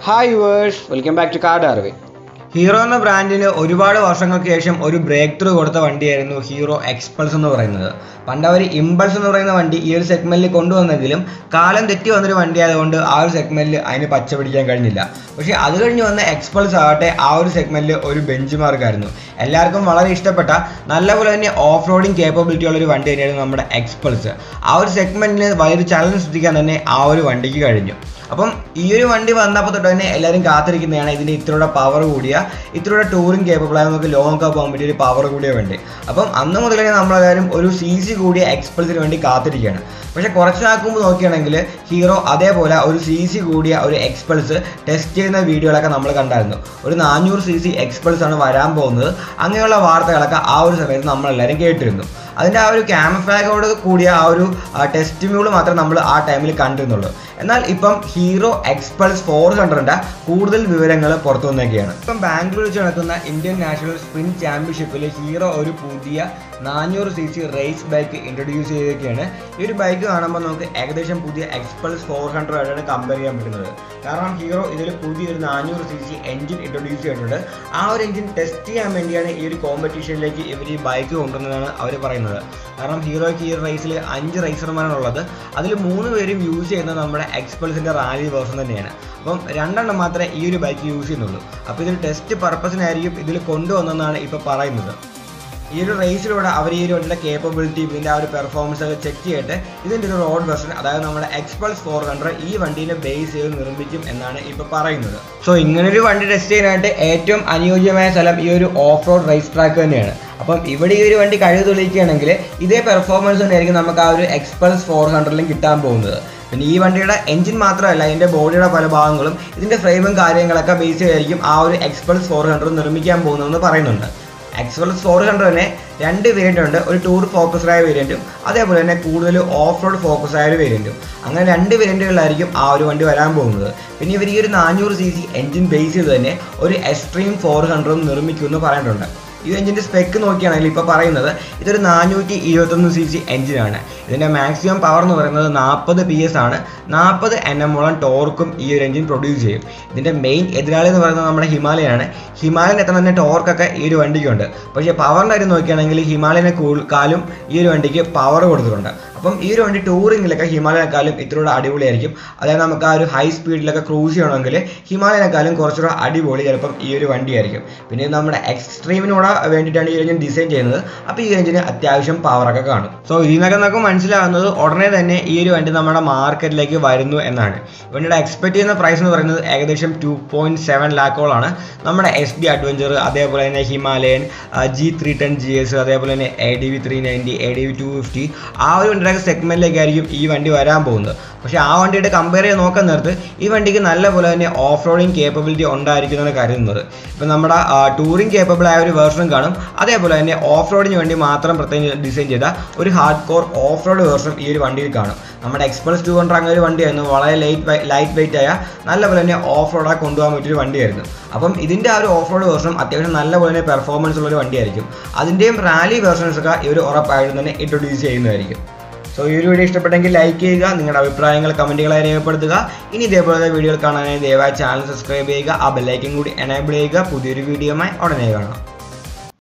hi viewers welcome back to കാർഡ് അറിവ് Hero എന്ന ബ്രാൻഡിന് ഒരുപാട് വർഷങ്ങൾക്ക് ശേഷം ഒരു ബ്രേക്ക് ത്രൂ കൊടുത്ത വണ്ടിയായിരുന്നു ഹീറോ എക്സ്പൾസ് എന്ന് പറയുന്നത് പണ്ട് അവർ ഇമ്പൾസ് എന്ന് പറയുന്ന വണ്ടി ഈ ഒരു സെഗ്മെന്റിൽ കൊണ്ടുവന്നെങ്കിലും കാലം തെറ്റി വന്നൊരു വണ്ടി ആയതുകൊണ്ട് ആ ഒരു സെഗ്മെന്റിൽ അതിന് പച്ച പിടിക്കാൻ കഴിഞ്ഞില്ല പക്ഷേ അത് കഴിഞ്ഞ് വന്ന എക്സ്പൾസ് ആകട്ടെ ആ ഒരു സെഗ്മെന്റിൽ ഒരു ബെഞ്ച് മാർക്കായിരുന്നു എല്ലാവർക്കും വളരെ ഇഷ്ടപ്പെട്ട നല്ലപോലെ തന്നെ ഓഫ് റോഡിങ് കേപ്പബിലിറ്റി ഉള്ള ഒരു വണ്ടി തന്നെയായിരുന്നു നമ്മുടെ എക്സ്പൾസ് ആ ഒരു സെഗ്മെന്റിന് വലിയൊരു ചലഞ്ച് സൃഷ്ടിക്കാൻ തന്നെ ആ ഒരു വണ്ടിക്ക് കഴിഞ്ഞു അപ്പം ഈ ഒരു വണ്ടി വന്നപ്പോൾ തൊട്ട് തന്നെ എല്ലാവരും കാത്തിരിക്കുന്നതാണ് ഇതിൻ്റെ ഇത്രയുടെ പവർ കൂടിയ ഇത്രയുടെ ടൂറിങ് കേപ്പബിൾ ആയ നമുക്ക് ലോങ് ഒക്കെ പോകാൻ പറ്റിയ ഒരു പവർ കൂടിയ വണ്ടി അപ്പം അന്ന് മുതൽ തന്നെ നമ്മളെല്ലാവരും ഒരു സി സി കൂടിയ എക്സ്പൾസിന് വേണ്ടി കാത്തിരിക്കുകയാണ് പക്ഷെ കുറച്ച് നാക്കുമ്പോൾ നോക്കുകയാണെങ്കിൽ ഹീറോ അതേപോലെ ഒരു സി സി കൂടിയ ഒരു എക്സ്പൾസ് ടെസ്റ്റ് ചെയ്യുന്ന വീഡിയോകളൊക്കെ നമ്മൾ കണ്ടായിരുന്നു ഒരു നാനൂറ് സി സി എക്സ്പൾസ് ആണ് വരാൻ പോകുന്നത് അങ്ങനെയുള്ള വാർത്തകളൊക്കെ ആ ഒരു സമയത്ത് നമ്മളെല്ലാവരും കേട്ടിരുന്നു അതിൻ്റെ ആ ഒരു ക്യാമഫ്ലാഗോട് കൂടിയ ആ ഒരു ടെസ്റ്റ് മ്യൂള് മാത്രമേ നമ്മൾ ആ ടൈമിൽ കണ്ടിരുന്നുള്ളൂ എന്നാൽ ഇപ്പം ഹീറോ എക്സ്പൾസ് ഫോർ ഹൺഡ്രഡിൻ്റെ കൂടുതൽ വിവരങ്ങൾ പുറത്തു വന്നേക്കുകയാണ് ഇപ്പം ബാംഗ്ലൂർ വെച്ച് നടക്കുന്ന ഇന്ത്യൻ നാഷണൽ സ്പ്രിന്റ് ചാമ്പ്യൻഷിപ്പിൽ ഹീറോ ഒരു പുതിയ നാനൂറ് C C race bike introduce ചെയ്തൊക്കെയാണ് ഈ ഒരു ബൈക്ക് കാണുമ്പോൾ നമുക്ക് ഏകദേശം പുതിയ എക്സ്പൾസ് ഫോർ ഹൺഡ്രഡ് ആയിട്ടാണ് കമ്പയർ ചെയ്യാൻ പറ്റുന്നത് കാരണം ഹീറോ ഇതിൽ പുതിയൊരു നാനൂറ് സി സി എഞ്ചിൻ ഇൻട്രൊഡ്യൂസ് ചെയ്തിട്ടുണ്ട് ആ ഒരു എഞ്ചിൻ ടെസ്റ്റ് ചെയ്യാൻ വേണ്ടിയാണ് ഈ ഒരു കോമ്പറ്റീഷനിലേക്ക് ഇവർ ഈ ബൈക്ക് കൊണ്ടുവന്നതാണ് അവർ പറയുന്നത് കാരണം ഹീറോയ്ക്ക് ഈ റേസിൽ അഞ്ച് റേസർമാരാണ് ഉള്ളത് അതിൽ മൂന്ന് പേരും യൂസ് ചെയ്യുന്നത് നമ്മുടെ എക്സ്പൾസിൻ്റെ റാലി വേർഷൻ തന്നെയാണ് അപ്പം രണ്ടെണ്ണം മാത്രമേ ഈ ഒരു ബൈക്ക് യൂസ് ചെയ്യുന്നുള്ളൂ അപ്പോൾ ഇതൊരു ടെസ്റ്റ് പർപ്പസിനായിരിക്കും ഇതിൽ കൊണ്ടുവന്നെന്നാണ് ഇപ്പോൾ പറയുന്നത് ഈ ഒരു റേസിലൂടെ അവർ ഈ ഒരു വണ്ടിയുടെ കേപ്പബിലിറ്റി ഇതിൻ്റെ ആ ഒരു പെർഫോമൻസ് ഒക്കെ ചെക്ക് ചെയ്തിട്ട് ഇതിൻ്റെ ഒരു റോഡ് വെർഷൻ അതായത് നമ്മുടെ എക്സ്പൾസ് ഫോർ ഹൺഡ്രഡ് ഈ വണ്ടീനെ ബേസ് ചെയ്ത് നിർമ്മിക്കും എന്നാണ് ഇപ്പോൾ പറയുന്നത് സോ ഇങ്ങനൊരു വണ്ടി ടെസ്റ്റ് ചെയ്യാനായിട്ട് ഏറ്റവും അനുയോജ്യമായ സ്ഥലം ഈ ഒരു ഓഫ് റോഡ് റേസ് ട്രാക്ക് തന്നെയാണ് അപ്പം ഇവിടെ ഈ ഒരു വണ്ടി കഴിവ് തെളിയിക്കുകയാണെങ്കിൽ ഇതേ പെർഫോമൻസ് തന്നെയായിരിക്കും നമുക്ക് ആ ഒരു എക്സ്പൾസ് ഫോർ ഹൺഡ്രഡിലും കിട്ടാൻ പോകുന്നത് പിന്നെ ഈ വണ്ടിയുടെ എഞ്ചിൻ മാത്രമല്ല ഇതിൻ്റെ ബോഡിയുടെ പല ഭാഗങ്ങളും ഇതിൻ്റെ ഫ്രെയിമും കാര്യങ്ങളൊക്കെ ബേസ് ചെയ്തായിരിക്കും ആ ഒരു എക്സ്പൾസ് ഫോർ ഹൺഡ്രഡ് നിർമ്മിക്കാൻ പോകുന്നതെന്ന് പറയുന്നുണ്ട് എക്സ്പൾസ് ഫോർ ഹൺഡ്രഡിന് രണ്ട് വേരിയൻ്റ് ഉണ്ട് ഒരു ടൂർ ഫോക്കസ്ഡായ വേരിയൻറ്റും അതേപോലെ തന്നെ കൂടുതൽ ഓഫ് റോഡ് ഫോക്കസ് ആയ ഒരു വേരിയൻറ്റും അങ്ങനെ രണ്ട് വേരിയൻറ്റുകളിലായിരിക്കും ആ ഒരു വണ്ടി വരാൻ പോകുന്നത് പിന്നെ ഇവർ ഈ ഒരു നാനൂറ് സി സി എഞ്ചിൻ ബേസ് ചെയ്ത് തന്നെ ഒരു എക്സ്ട്രീം ഫോർ ഹൺഡ്രഡും നിർമ്മിക്കുമെന്ന് പറഞ്ഞിട്ടുണ്ട് ഈ എഞ്ചിൻ്റെ സ്പെക്ക് നോക്കിയാണെങ്കിൽ ഇപ്പോൾ പറയുന്നത് ഇതൊരു നാനൂറ്റി ഇരുപത്തൊന്ന് സി സി എഞ്ചിനാണ് ഇതിൻ്റെ മാക്സിമം പവർ എന്ന് പറയുന്നത് നാൽപ്പത് പി എസ് ആണ് നാൽപ്പത് എൻ എമ്മോളം ടോർക്കും ഈ ഒരു എഞ്ചിൻ പ്രൊഡ്യൂസ് ചെയ്യും ഇതിൻ്റെ മെയിൻ എതിരാളി എന്ന് പറയുന്നത് നമ്മുടെ ഹിമാലയാണ് ഹിമാലയൻ എത്ര തന്നെ ടോർക്കൊക്കെ ഈ ഒരു വണ്ടിക്കുണ്ട് പക്ഷേ പവറിൻ്റെ കാര്യം നോക്കുകയാണെങ്കിൽ ഹിമാലയനെ കാലും ഈ ഒരു വണ്ടിക്ക് പവർ കൊടുത്തിട്ടുണ്ട് അപ്പം ഈ ഒരു വണ്ടി ടൂറിങ്ങിലൊക്കെ ഹിമാലയനെക്കാളും ഇത്രയൂടെ അടിപൊളിയായിരിക്കും അതായത് നമുക്ക് ആ ഒരു ഹൈ സ്പീഡിലൊക്കെ ക്രൂസ് ചെയ്യണമെങ്കിൽ ഹിമാലയനെക്കാളും കുറച്ചുകൂടെ അടിപൊളി ചിലപ്പം ഈ ഒരു വണ്ടിയായിരിക്കും പിന്നെ നമ്മുടെ എക്സ്ട്രീമിനൂടെ വേണ്ടിയിട്ടാണ് ഈ എഞ്ചിൻ ഡിസൈൻ ചെയ്യുന്നത് അപ്പോൾ ഈ എഞ്ചിന് അത്യാവശ്യം പവറൊക്കെ കാണും സോ ഇതിൽ നിന്നൊക്കെ നമുക്ക് മനസ്സിലാവുന്നത് ഉടനെ തന്നെ ഈ ഒരു വണ്ടി നമ്മുടെ മാർക്കറ്റിലേക്ക് വരുന്നു എന്നാണ് വണ്ടിയുടെ എക്സ്പെക്ട് ചെയ്യുന്ന പ്രൈസ് എന്ന് പറയുന്നത് ഏകദേശം ടു പോയിന്റ് സെവൻ ലാക്കോളാണ് നമ്മുടെ എസ് ഡി അഡ്വഞ്ചർ അതേപോലെ തന്നെ Himalayan G three ten G S അതേപോലെ തന്നെ A D V three ninety A D V two fifty ആ ഒരു വണ്ടിയുടെ സെഗ്മെന്റിലേക്കായിരിക്കും ഈ വണ്ടി വരാൻ പോകുന്നത് പക്ഷേ ആ വണ്ടിയുടെ കമ്പയർ ചെയ്ത് നോക്കാൻ നേരത്ത് ഈ വണ്ടിക്ക് നല്ലപോലെ തന്നെ ഓഫ് റോഡിങ് കേപ്പബിലിറ്റി ഉണ്ടായിരിക്കുന്നതാണ് കരുതുന്നത് ഇപ്പം നമ്മുടെ ടൂറിംഗ് കേപ്പബിൾ ആയ ഒരു വേർഷനും കാണും അതേപോലെ തന്നെ ഓഫ് റോഡിന് വേണ്ടി മാത്രം പ്രത്യേകം ഡിസൈൻ ചെയ്ത ഒരു hard core off road version ഈ ഒരു വണ്ടിയിൽ കാണും നമ്മുടെ എക്സ്പ്രസ് ടു ഹൺഡ്രഡ് അങ്ങനെ ഒരു വണ്ടിയായിരുന്നു വളരെ ലൈറ്റ് ലൈറ്റ് വെയിറ്റ് ആയ നല്ലപോലെ തന്നെ ഓഫ് റോഡായി കൊണ്ടുപോകാൻ പറ്റിയൊരു വണ്ടിയായിരുന്നു അപ്പം ഇതിൻ്റെ ആ ഒരു ഓഫ് റോഡ് വേർഷനും അത്യാവശ്യം നല്ലപോലെ തന്നെ പെർഫോമൻസ് ഉള്ള ഒരു വണ്ടിയായിരിക്കും അതിൻ്റെയും റാലി വേർഷൻസ് ഒക്കെ ഈ ഒരു ഉറപ്പായിട്ടും തന്നെ ഇൻട്രൊഡ്യൂസ് ചെയ്യുന്നതായിരിക്കും സോ ഈ ഒരു വീഡിയോ ഇഷ്ടപ്പെട്ടെങ്കിൽ ലൈക്ക് ചെയ്യുക നിങ്ങളുടെ അഭിപ്രായങ്ങൾ കമൻറ്റുകളായി രേഖപ്പെടുത്തുക ഇനി ഇതേപോലത്തെ വീഡിയോകൾ കാണാനായി ദയവായി ചാനൽ സബ്സ്ക്രൈബ് ചെയ്യുക ആ ബെല്ലൈക്കൻ കൂടി എനേബിൾ ചെയ്യുക പുതിയൊരു വീഡിയോയുമായി ഉടനെ കാണാം